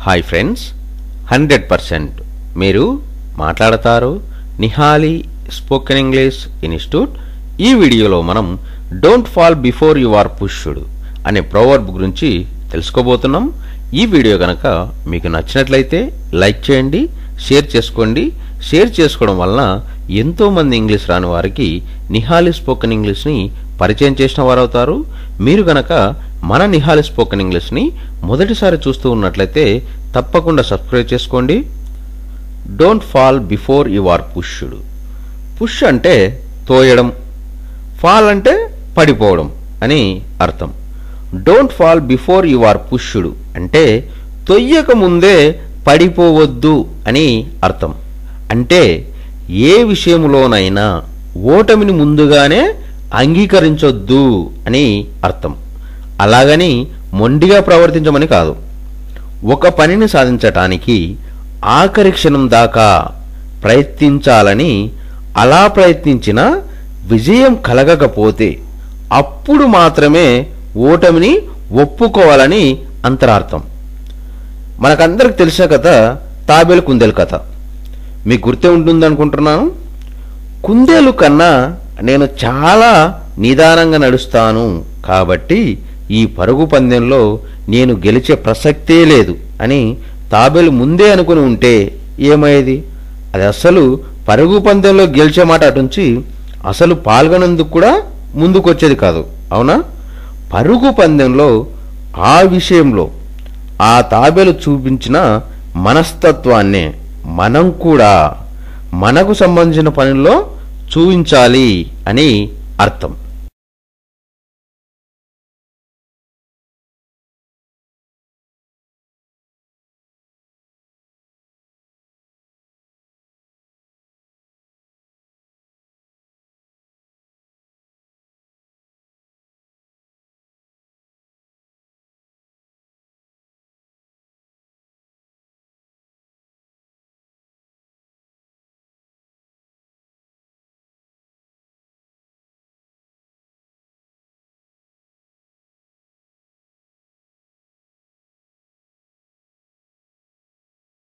hi friends hundred percent మీరు మాట్లాడతారు నిహాలి spoken English institute ఈ వీడియోలో మనం don't fall before you are pushed అనే ప్రోవర్బ్ గురించి తెలుసుకోబోతున్నాం ఈ వీడియో కనుక మీకు నచ్చినట్లయితే లైక్ చేయండి షేర్ చేసుకోండి షేర్ చేసుకోవడం వలన ఎంతోమంది ఇంగ్లీష్ రాని వారికి నిహాలి స్పోకెన్ ఇంగ్లీష్ని పరిచయం చేసిన వారు అవుతారు మీరు గనక మన నిహాలి స్పోకెన్ ఇంగ్లీష్ని మొదటిసారి చూస్తూ ఉన్నట్లయితే తప్పకుండా సబ్స్క్రైబ్ చేసుకోండి don't fall before you are pushed push అంటే తోయడం ఫాల్ అంటే పడిపోవడం అని అర్థం don't fall before you are pushed అంటే తొయ్యక ముందే పడిపోవద్దు అని అర్థం అంటే ఏ విషయంలోనైనా ఓటమిని ముందుగానే అంగీకరించొద్దు అని అర్థం అలాగని మొండిగా ప్రవర్తించమని కాదు ఒక పనిని సాధించటానికి ఆఖరి క్షణం దాకా ప్రయత్నించాలని అలా ప్రయత్నించినా విజయం కలగకపోతే అప్పుడు మాత్రమే ఓటమిని ఒప్పుకోవాలని అంతరార్థం మనకందరికి తెలిసిన కథ తాబేలు కుందేలు కథ మీకు గుర్తే ఉంటుంది అనుకుంటున్నాను కుందేలు కన్నా నేను చాలా నిదానంగా నడుస్తాను కాబట్టి ఈ పరుగు పందెంలో నేను గెలిచే ప్రసక్తే లేదు అని తాబేలు ముందే అనుకుని ఉంటే ఏమయ్యేది అది అసలు పరుగు పందెంలో గెలిచే మాట అటుంచి అసలు పాల్గొనేందుకు కూడా ముందుకొచ్చేది కాదు అవునా పరుగు పందెంలో ఆ విషయంలో ఆ తాబేలు చూపించిన మనస్తత్వాన్నే మనం కూడా మనకు సంబంధించిన పనుల్లో చూపించాలి అని అర్థం